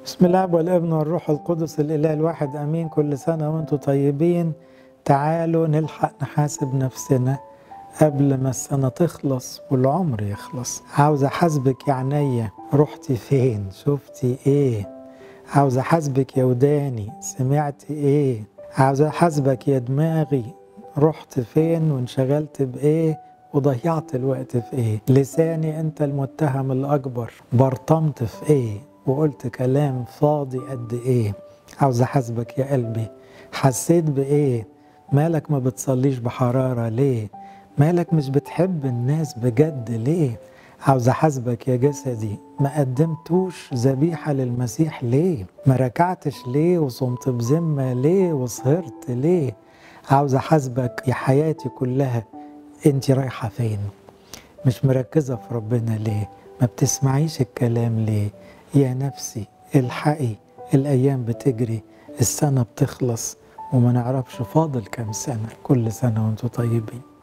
بسم الله والابن والروح القدس الاله الواحد امين كل سنه وانتم طيبين تعالوا نلحق نحاسب نفسنا قبل ما السنه تخلص والعمر يخلص عاوز احاسبك يا عينيا رحتي فين شفتي ايه عاوز احاسبك يا وداني سمعتي ايه عاوز احاسبك يا دماغي رحت فين وانشغلت بايه وضيعت الوقت في ايه لساني انت المتهم الاكبر برطمت في ايه وقلت كلام فاضي قد ايه عاوز احاسبك يا قلبي حسيت بايه مالك ما بتصليش بحرارة ليه مالك مش بتحب الناس بجد ليه عاوز احاسبك يا جسدي ما قدمتوش ذبيحة للمسيح ليه ما ركعتش ليه وصمت بذمة ليه وسهرت ليه عاوز احاسبك يا حياتي كلها انت رايحة فين مش مركزة في ربنا ليه ما بتسمعيش الكلام ليه يا نفسي الحقي الأيام بتجري السنة بتخلص وما نعرفش فاضل كام سنة كل سنة وانتم طيبين